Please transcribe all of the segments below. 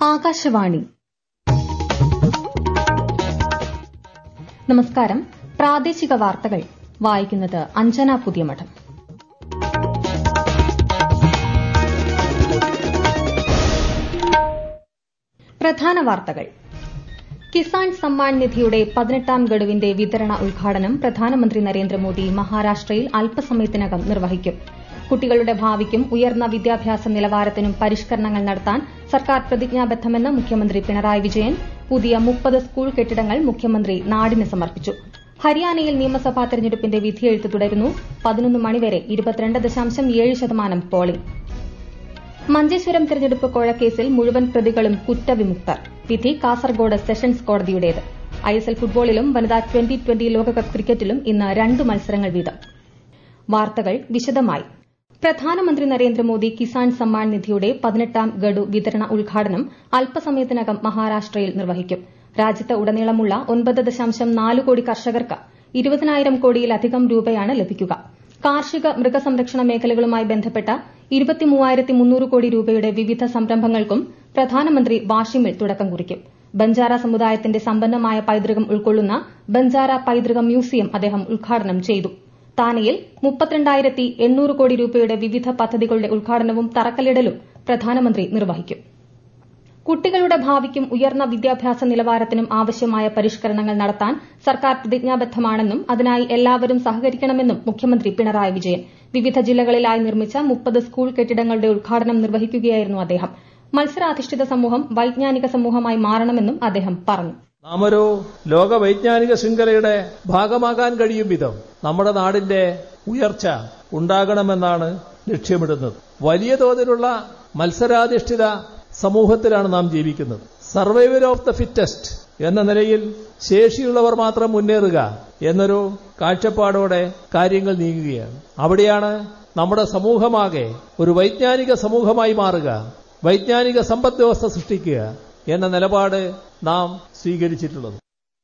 ആകാശവാണി നമസ്കാരം പ്രാദേശിക വാർത്തകൾ വായിക്കുന്നത് അഞ്ജന പുതിയമഠം പ്രധാന വാർത്തകൾ കിസാൻ സമ്മാൻ നിധിയുടെ പതിനെട്ടാം ഗഡുവിന്റെ വിതരണ ഉദ്ഘാടനം പ്രധാനമന്ത്രി നരേന്ദ്രമോദി മഹാരാഷ്ട്രയിൽ അല്പസമയത്തിനകം നിർവഹിക്കും കുട്ടികളുടെ ഭാവിക്കും ഉയർന്ന വിദ്യാഭ്യാസ നിലവാരത്തിനും പരിഷ്കരണങ്ങൾ നടത്താൻ സർക്കാർ പ്രതിജ്ഞാബദ്ധമെന്ന് മുഖ്യമന്ത്രി പിണറായി വിജയൻ പുതിയ മുപ്പത് സ്കൂൾ കെട്ടിടങ്ങൾ മുഖ്യമന്ത്രി നാടിന് സമർപ്പിച്ചു ഹരിയാനയിൽ നിയമസഭാ തെരഞ്ഞെടുപ്പിന്റെ വിധിയെഴുത്ത് തുടരുന്നു പതിനൊന്ന് മണിവരെ ഇരുപത്തിരണ്ട് ദശാംശം ഏഴ് ശതമാനം പോളിംഗ് മഞ്ചേശ്വരം തെരഞ്ഞെടുപ്പ് കോഴക്കേസിൽ മുഴുവൻ പ്രതികളും കുറ്റവിമുക്തർ വിധി കാസർഗോഡ് സെഷൻസ് കോടതിയുടേത് ഐഎസ്എൽ ഫുട്ബോളിലും വനിതാ ട്വന്റി ട്വന്റി ലോകകപ്പ് ക്രിക്കറ്റിലും ഇന്ന് രണ്ട് മത്സരങ്ങൾ വീതം വാർത്തകൾ വിശദമായി പ്രധാനമന്ത്രി നരേന്ദ്രമോദി കിസാൻ സമ്മാൻ നിധിയുടെ പതിനെട്ടാം ഗഡു വിതരണ ഉദ്ഘാടനം അല്പസമയത്തിനകം മഹാരാഷ്ട്രയിൽ നിർവഹിക്കും രാജ്യത്ത് ഉടനീളമുള്ള ഒൻപത് ദശാംശം നാല് കോടി കർഷകർക്ക് ഇരുപതിനായിരം കോടിയിലധികം രൂപയാണ് ലഭിക്കുക കാർഷിക മൃഗസംരക്ഷണ മേഖലകളുമായി ബന്ധപ്പെട്ട ഇരുപത്തിമൂവായിരത്തി മുന്നൂറ് കോടി രൂപയുടെ വിവിധ സംരംഭങ്ങൾക്കും പ്രധാനമന്ത്രി വാഷിമിൽ തുടക്കം കുറിക്കും ബഞ്ചാര സമുദായത്തിന്റെ സമ്പന്നമായ പൈതൃകം ഉൾക്കൊള്ളുന്ന ബഞ്ചാര പൈതൃക മ്യൂസിയം അദ്ദേഹം ഉദ്ഘാടനം ചെയ്തു താനെയിൽ മുപ്പത്തിരണ്ടായിരത്തി എണ്ണൂറ് കോടി രൂപയുടെ വിവിധ പദ്ധതികളുടെ ഉദ്ഘാടനവും തറക്കല്ലിടലും പ്രധാനമന്ത്രി നിർവഹിക്കും കുട്ടികളുടെ ഭാവിക്കും ഉയർന്ന വിദ്യാഭ്യാസ നിലവാരത്തിനും ആവശ്യമായ പരിഷ്കരണങ്ങൾ നടത്താൻ സർക്കാർ പ്രതിജ്ഞാബദ്ധമാണെന്നും അതിനായി എല്ലാവരും സഹകരിക്കണമെന്നും മുഖ്യമന്ത്രി പിണറായി വിജയൻ വിവിധ ജില്ലകളിലായി നിർമ്മിച്ച മുപ്പത് സ്കൂൾ കെട്ടിടങ്ങളുടെ ഉദ്ഘാടനം നിർവഹിക്കുകയായിരുന്നു അദ്ദേഹം മത്സരാധിഷ്ഠിത സമൂഹം വൈജ്ഞാനിക സമൂഹമായി മാറണമെന്നും അദ്ദേഹം പറഞ്ഞു നാം ഒരു ലോക വൈജ്ഞാനിക ശൃംഖലയുടെ ഭാഗമാകാൻ കഴിയും വിധം നമ്മുടെ നാടിന്റെ ഉയർച്ച ഉണ്ടാകണമെന്നാണ് ലക്ഷ്യമിടുന്നത് വലിയ തോതിലുള്ള മത്സരാധിഷ്ഠിത സമൂഹത്തിലാണ് നാം ജീവിക്കുന്നത് സർവൈവൽ ഓഫ് ദ ഫിറ്റസ്റ്റ് എന്ന നിലയിൽ ശേഷിയുള്ളവർ മാത്രം മുന്നേറുക എന്നൊരു കാഴ്ചപ്പാടോടെ കാര്യങ്ങൾ നീങ്ങുകയാണ് അവിടെയാണ് നമ്മുടെ സമൂഹമാകെ ഒരു വൈജ്ഞാനിക സമൂഹമായി മാറുക വൈജ്ഞാനിക സമ്പദ് വ്യവസ്ഥ സൃഷ്ടിക്കുക എന്ന നിലപാട് നാം സ്വീകരിച്ചിട്ടുള്ളത്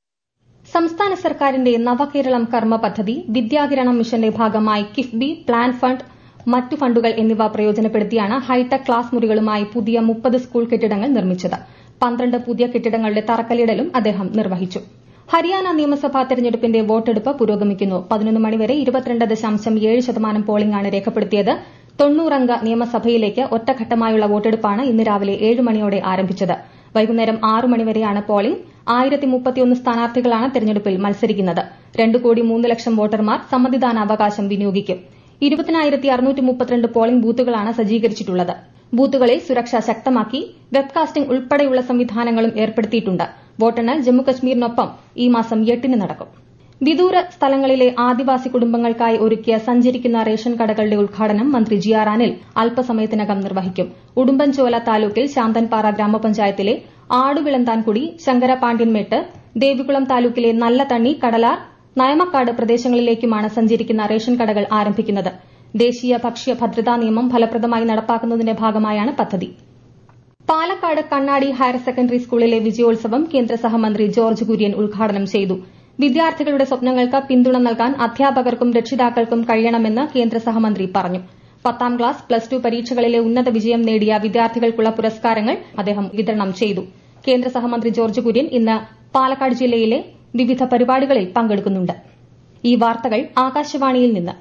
സംസ്ഥാന സർക്കാരിന്റെ നവകേരളം കർമ്മ പദ്ധതി വിദ്യാകിരണം മിഷന്റെ ഭാഗമായി കിഫ്ബി പ്ലാൻ ഫണ്ട് മറ്റു ഫണ്ടുകൾ എന്നിവ പ്രയോജനപ്പെടുത്തിയാണ് ഹൈടെക് ക്ലാസ് മുറികളുമായി പുതിയ മുപ്പത് സ്കൂൾ കെട്ടിടങ്ങൾ നിർമ്മിച്ചത് പന്ത്രണ്ട് പുതിയ കെട്ടിടങ്ങളുടെ തറക്കല്ലിടലും അദ്ദേഹം നിർവഹിച്ചു ഹരിയാന നിയമസഭാ തെരഞ്ഞെടുപ്പിന്റെ വോട്ടെടുപ്പ് പുരോഗമിക്കുന്നു പതിനൊന്ന് മണിവരെ ഇരുപത്തിരണ്ട് ദശാംശം ഏഴ് ശതമാനം പോളിംഗാണ് രേഖപ്പെടുത്തിയത് തൊണ്ണൂറംഗ നിയമസഭയിലേക്ക് ഒറ്റഘട്ടമായുള്ള വോട്ടെടുപ്പാണ് ഇന്ന് രാവിലെ ഏഴ് മണിയോടെ ആരംഭിച്ചത് വൈകുന്നേരം ആറ് മണിവരെയാണ് പോളിംഗ് ആയിരത്തി മുപ്പത്തിയൊന്ന് സ്ഥാനാർത്ഥികളാണ് തെരഞ്ഞെടുപ്പിൽ മത്സരിക്കുന്നത് രണ്ട് കോടി മൂന്ന് ലക്ഷം വോട്ടർമാർ സമ്മതിദാനാവകാശം വിനിയോഗിക്കും ഇരുപതിനായിരത്തി അറുന്നൂറ്റി മുപ്പത്തിരണ്ട് പോളിംഗ് ബൂത്തുകളാണ് സജ്ജീകരിച്ചിട്ടുള്ളത് ബൂത്തുകളിൽ സുരക്ഷ ശക്തമാക്കി വെബ്കാസ്റ്റിംഗ് ഉൾപ്പെടെയുള്ള സംവിധാനങ്ങളും ഏർപ്പെടുത്തിയിട്ടുണ്ട് വോട്ടെണ്ണൽ ജമ്മുകശ്മീരിനൊപ്പം ഈ മാസം എട്ടിന് നടക്കും വിദൂര സ്ഥലങ്ങളിലെ ആദിവാസി കുടുംബങ്ങൾക്കായി ഒരുക്കിയ സഞ്ചരിക്കുന്ന റേഷൻ കടകളുടെ ഉദ്ഘാടനം മന്ത്രി ജി ആർ അനിൽ അല്പസമയത്തിനകം നിർവഹിക്കും ഉടുമ്പൻചോല താലൂക്കിൽ ശാന്തൻപാറ ഗ്രാമപഞ്ചായത്തിലെ ആടുവിളന്താൻകുടി ശങ്കരപാണ്ഡ്യൻമേട്ട് ദേവികുളം താലൂക്കിലെ നല്ലതണ്ണി കടലാർ നയമക്കാട് പ്രദേശങ്ങളിലേക്കുമാണ് സഞ്ചരിക്കുന്ന റേഷൻ കടകൾ ആരംഭിക്കുന്നത് ദേശീയ ഭക്ഷ്യ ഭദ്രതാ നിയമം ഫലപ്രദമായി നടപ്പാക്കുന്നതിന്റെ ഭാഗമായാണ് പദ്ധതി പാലക്കാട് കണ്ണാടി ഹയർ സെക്കൻഡറി സ്കൂളിലെ വിജയോത്സവം കേന്ദ്ര സഹമന്ത്രി ജോർജ് കുര്യൻ ഉദ്ഘാടനം ചെയ്തു വിദ്യാർത്ഥികളുടെ സ്വപ്നങ്ങൾക്ക് പിന്തുണ നൽകാൻ അധ്യാപകർക്കും രക്ഷിതാക്കൾക്കും കഴിയണമെന്ന് കേന്ദ്ര സഹമന്ത്രി പറഞ്ഞു പത്താം ക്ലാസ് പ്ലസ് ടു പരീക്ഷകളിലെ ഉന്നത വിജയം നേടിയ വിദ്യാർത്ഥികൾക്കുള്ള പുരസ്കാരങ്ങൾ അദ്ദേഹം വിതരണം ചെയ്തു കേന്ദ്ര സഹമന്ത്രി ജോർജ് കുര്യൻ ഇന്ന് പാലക്കാട് ജില്ലയിലെ വിവിധ പരിപാടികളിൽ പങ്കെടുക്കുന്നുണ്ട് ഈ വാർത്തകൾ ആകാശവാണിയിൽ നിന്ന്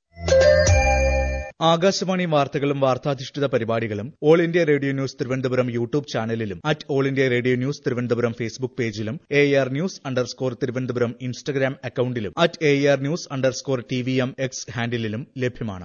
ആകാശവാണി വാർത്തകളും വാർത്താധിഷ്ഠിത പരിപാടികളും all India radio news Thiruvananthapuram YouTube ചാനലിലും at all India radio news Thiruvananthapuram Facebook പേജിലും A R news underscore Thiruvananthapuram Instagram അക്കൌണ്ടിലും at A R news underscore T V M X ഹാൻഡിലും ലഭ്യമാണ്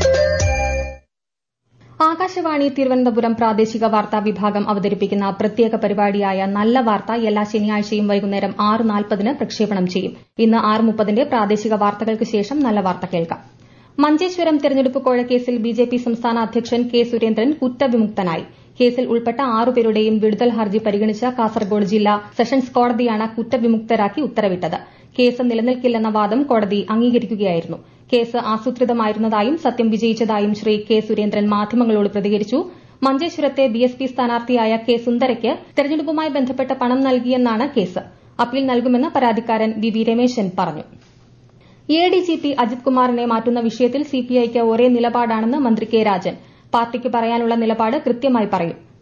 ആകാശവാണി തിരുവനന്തപുരം പ്രാദേശിക വാർത്താ വിഭാഗം അവതരിപ്പിക്കുന്ന പ്രത്യേക പരിപാടിയായ നല്ല വാർത്ത എല്ലാ ശനിയാഴ്ചയും വൈകുന്നേരം ആറ് നാൽപ്പതിന് പ്രക്ഷേപണം ചെയ്യും ഇന്ന് ആറ് മുപ്പതിന്റെ പ്രാദേശിക വാർത്തകൾക്ക് ശേഷം നല്ല വാർത്ത കേൾക്കാം മഞ്ചേശ്വരം തെരഞ്ഞെടുപ്പ് കോഴക്കേസിൽ ബിജെപി സംസ്ഥാന അധ്യക്ഷൻ കെ സുരേന്ദ്രൻ കുറ്റവിമുക്തനായി കേസിൽ ഉൾപ്പെട്ട ആറുപേരുടെയും വിടുതൽ ഹർജി പരിഗണിച്ച കാസർഗോഡ് ജില്ലാ സെഷൻസ് കോടതിയാണ് കുറ്റവിമുക്തരാക്കി ഉത്തരവിട്ടത് കേസ് നിലനിൽക്കില്ലെന്ന വാദം കോടതി അംഗീകരിക്കുകയായിരുന്നു കേസ് ആസൂത്രിതമായിരുന്നതായും സത്യം വിജയിച്ചതായും ശ്രീ കെ സുരേന്ദ്രൻ മാധ്യമങ്ങളോട് പ്രതികരിച്ചു മഞ്ചേശ്വരത്തെ ബിഎസ്പി സ്ഥാനാർത്ഥിയായ കെ സുന്ദരയ്ക്ക് തെരഞ്ഞെടുപ്പുമായി ബന്ധപ്പെട്ട് പണം നൽകിയെന്നാണ് കേസ് അപ്പീൽ നൽകുമെന്ന് പരാതിക്കാരൻ വി വി രമേശൻ പറഞ്ഞു A D G P Ajith കുമാറിനെ മാറ്റുന്ന വിഷയത്തിൽ സിപിഐക്ക് ഒരേ നിലപാടാണെന്ന് മന്ത്രി കെ രാജൻ പാർട്ടിക്ക് പറയാനുള്ള നിലപാട് കൃത്യമായി പറയും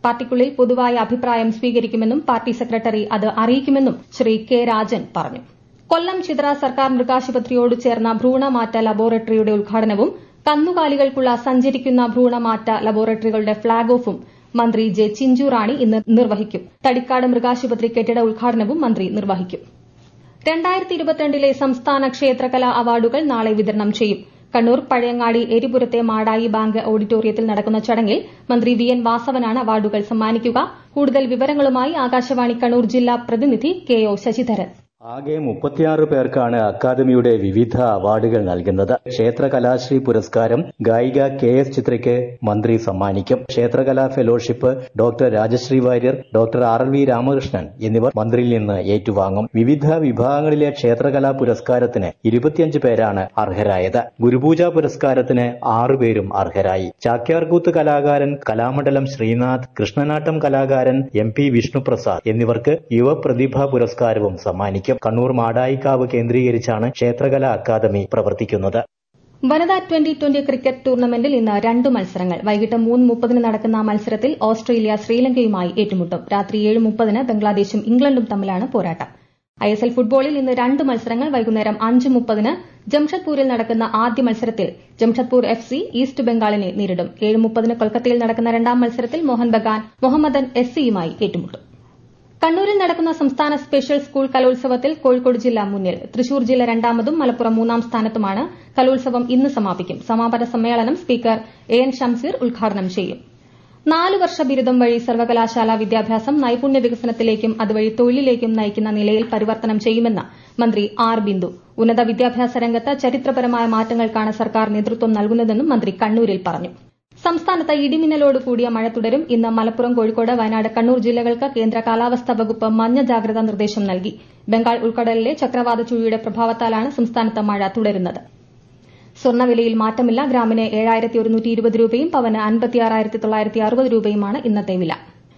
പാർട്ടിക്കുള്ളിൽ പൊതുവായ അഭിപ്രായം സ്വീകരിക്കുമെന്നും പാർട്ടി സെക്രട്ടറി അത് അറിയിക്കുമെന്നും ശ്രീ കെ രാജൻ പറഞ്ഞു കൊല്ലം ചിത്ര സർക്കാർ മൃഗാശുപത്രിയോട് ചേർന്ന ഭ്രൂണമാറ്റ ലബോറട്ടറിയുടെ ഉദ്ഘാടനവും കന്നുകാലികൾക്കുള്ള സഞ്ചരിക്കുന്ന ഭ്രൂണമാറ്റ ലബോറട്ടറികളുടെ ഫ്ളാഗ് ഓഫും മന്ത്രി ജെ ചിഞ്ചുറാണി ഇന്ന് നിർവഹിക്കും തടിക്കാട് മൃഗാശുപത്രി കെട്ടിട ഉദ്ഘാടനവും മന്ത്രി നിർവഹിക്കും രണ്ടായിരത്തി ഇരുപത്തിരണ്ടിലെ സംസ്ഥാന ക്ഷേത്രകലാ അവാർഡുകൾ നാളെ വിതരണം ചെയ്യും കണ്ണൂർ പഴയങ്ങാടി എരിപുരത്തെ മാടായി ബാങ്ക് ഓഡിറ്റോറിയത്തിൽ നടക്കുന്ന ചടങ്ങിൽ മന്ത്രി വി എൻ വാസവനാണ് അവാർഡുകൾ സമ്മാനിക്കുക കൂടുതൽ വിവരങ്ങളുമായി ആകാശവാണി കണ്ണൂർ ജില്ലാ പ്രതിനിധി കെ ഒ ശശിധരൻ ആകെ മുപ്പത്തിയാറ് പേർക്കാണ് അക്കാദമിയുടെ വിവിധ അവാർഡുകൾ നൽകുന്നത് ക്ഷേത്ര കലാശ്രീ പുരസ്കാരം ഗായിക കെ എസ് ചിത്രയ്ക്ക് മന്ത്രി സമ്മാനിക്കും ക്ഷേത്രകലാ fellowship doctor Rajashree Warrier doctor R L V Ramakrishnan എന്നിവർ മന്ത്രിയിൽ നിന്ന് ഏറ്റുവാങ്ങും വിവിധ വിഭാഗങ്ങളിലെ ക്ഷേത്രകലാ പുരസ്കാരത്തിന് ഇരുപത്തിയഞ്ച് പേരാണ് അർഹരായത് ഗുരുപൂജ പുരസ്കാരത്തിന് ആറുപേരും അർഹരായി ചാക്യാർകൂത്ത് കലാകാരൻ കലാമണ്ഡലം ശ്രീനാഥ് കൃഷ്ണനാട്ടം കലാകാരൻ എം പി വിഷ്ണുപ്രസാദ് എന്നിവർക്ക് യുവപ്രതിഭ പുരസ്കാരവും സമ്മാനിക്കും കണ്ണൂർ മാടായിക്കാവ് കേന്ദ്രീകരിച്ചാണ് ക്ഷേത്രകലാ അക്കാദമി പ്രവർത്തിക്കുന്നത് വനിതാ ട്വന്റി ട്വന്റി ക്രിക്കറ്റ് ടൂർണമെന്റിൽ ഇന്ന് രണ്ട് മത്സരങ്ങൾ വൈകിട്ട് മൂന്ന് മുപ്പതിന് നടക്കുന്ന മത്സരത്തിൽ ഓസ്ട്രേലിയ ശ്രീലങ്കയുമായി ഏറ്റുമുട്ടും രാത്രി ഏഴ് മുപ്പതിന് ബംഗ്ലാദേശും ഇംഗ്ലണ്ടും തമ്മിലാണ് പോരാട്ടം ഐ എസ് എൽ ഫുട്ബോളിൽ ഇന്ന് രണ്ട് മത്സരങ്ങൾ വൈകുന്നേരം അഞ്ച് മുപ്പതിന് ജംഷഡ്പൂരിൽ നടക്കുന്ന ആദ്യ മത്സരത്തിൽ ജംഷഡ്പൂർ എഫ് സി ഈസ്റ്റ് ബംഗാളിനെ നേരിടും ഏഴ് മുപ്പതിന് കൊൽക്കത്തയിൽ നടക്കുന്ന രണ്ടാം മത്സരത്തിൽ മോഹൻ ബഗാൻ മുഹമ്മദൻ എസ് സിയുമായി ഏറ്റുമുട്ടും കണ്ണൂരിൽ നടക്കുന്ന സംസ്ഥാന സ്പെഷ്യൽ സ്കൂൾ കലോത്സവത്തിൽ കോഴിക്കോട് ജില്ല മുന്നിൽ തൃശൂർ ജില്ല രണ്ടാമതും മലപ്പുറം മൂന്നാം സ്ഥാനത്തുമാണ് കലോത്സവം ഇന്ന് സമാപിക്കും സമാപന സമ്മേളനം സ്പീക്കർ എ എൻ ഷംസീർ ഉദ്ഘാടനം ചെയ്യും നാല് വർഷ ബിരുദം വഴി സർവകലാശാല വിദ്യാഭ്യാസം നൈപുണ്യ വികസനത്തിലേക്കും അതുവഴി തൊഴിലിലേക്കും നയിക്കുന്ന നിലയിൽ പരിവർത്തനം ചെയ്യുമെന്ന് മന്ത്രി ആർ ബിന്ദു ഉന്നത വിദ്യാഭ്യാസ രംഗത്ത് ചരിത്രപരമായ മാറ്റങ്ങൾക്കാണ് സർക്കാർ നേതൃത്വം നൽകുന്നതെന്നും മന്ത്രി കണ്ണൂരിൽ പറഞ്ഞു സംസ്ഥാനത്ത് ഇടിമിന്നലോട് കൂടിയ മഴ തുടരും ഇന്ന് മലപ്പുറം കോഴിക്കോട് വയനാട് കണ്ണൂർ ജില്ലകൾക്ക് കേന്ദ്ര കാലാവസ്ഥാ വകുപ്പ് മഞ്ഞ ജാഗ്രതാ നിർദ്ദേശം നൽകി ബംഗാൾ ഉൾക്കടലിലെ ചക്രവാത ചുഴിയുടെ പ്രഭാവത്താലാണ് സംസ്ഥാനത്ത് മഴ തുടരുന്നത് സ്വർണ്ണവിലയിൽ മാറ്റമില്ല ഗ്രാമിന് ഏഴായിരത്തി ഒരുന്നൂറ്റി ഇരുപത് രൂപയും പവന് അൻപത്തിയാറായിരത്തി തൊള്ളായിരത്തി അറുപത് രൂപയുമാണ് ഇന്നത്തെ വില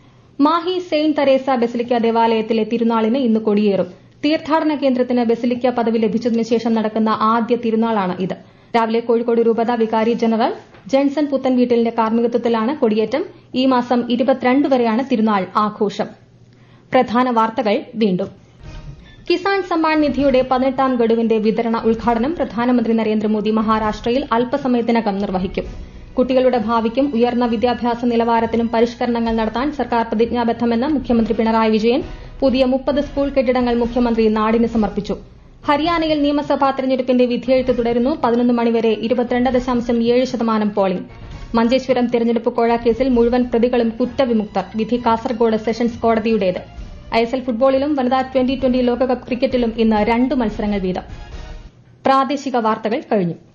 മാഹി സെയിന്റ് തെരേസ ബസിലിക്ക ദേവാലയത്തിലെ തിരുനാളിന് ഇന്ന് കൊടിയേറും തീർത്ഥാടന കേന്ദ്രത്തിന് ബസിലിക്ക പദവി ലഭിച്ചതിനു ശേഷം നടക്കുന്ന ആദ്യ തിരുനാളാണ് ഇത് രാവിലെ കോഴിക്കോട് രൂപത വികാരി ജനറൽ ജെൻസൺ പുത്തൻവീട്ടിലിന്റെ കാർമ്മികത്വത്തിലാണ് കൊടിയേറ്റം ഈ മാസം ഇരുപത്തിരണ്ട് വരെയാണ് തിരുനാൾ ആഘോഷം പ്രധാന വാർത്തകൾ വീണ്ടും കിസാൻ സമ്മാൻ നിധിയുടെ പതിനെട്ടാം ഗഡുവിന്റെ വിതരണ ഉദ്ഘാടനം പ്രധാനമന്ത്രി നരേന്ദ്രമോദി മഹാരാഷ്ട്രയിൽ അല്പസമയത്തിനകം നിർവഹിക്കും കുട്ടികളുടെ ഭാവിക്കും ഉയർന്ന വിദ്യാഭ്യാസ നിലവാരത്തിനും പരിഷ്കരണങ്ങൾ നടത്താൻ സർക്കാർ പ്രതിജ്ഞാബദ്ധമെന്ന് മുഖ്യമന്ത്രി പിണറായി വിജയൻ പുതിയ മുപ്പത് സ്കൂൾ കെട്ടിടങ്ങൾ മുഖ്യമന്ത്രി നാടിന് സമർപ്പിച്ചു ഹരിയാനയിൽ നിയമസഭാ തെരഞ്ഞെടുപ്പിന്റെ വിധിയെഴുത്ത് തുടരുന്നു പതിനൊന്ന് മണിവരെ ഇരുപത്തിരണ്ട് ദശാംശം ഏഴ് ശതമാനം പോളിംഗ് മഞ്ചേശ്വരം തെരഞ്ഞെടുപ്പ് കോഴക്കേസിൽ മുഴുവൻ പ്രതികളും കുറ്റവിമുക്തർ വിധി കാസർഗോഡ് സെഷൻസ് കോടതിയുടേത് ഐഎസ്എൽ ഫുട്ബോളിലും വനിതാ ട്വന്റി ട്വന്റി ലോകകപ്പ് ക്രിക്കറ്റിലും ഇന്ന് രണ്ട് മത്സരങ്ങൾ വീതം പ്രാദേശിക വാർത്തകൾ കഴിഞ്ഞു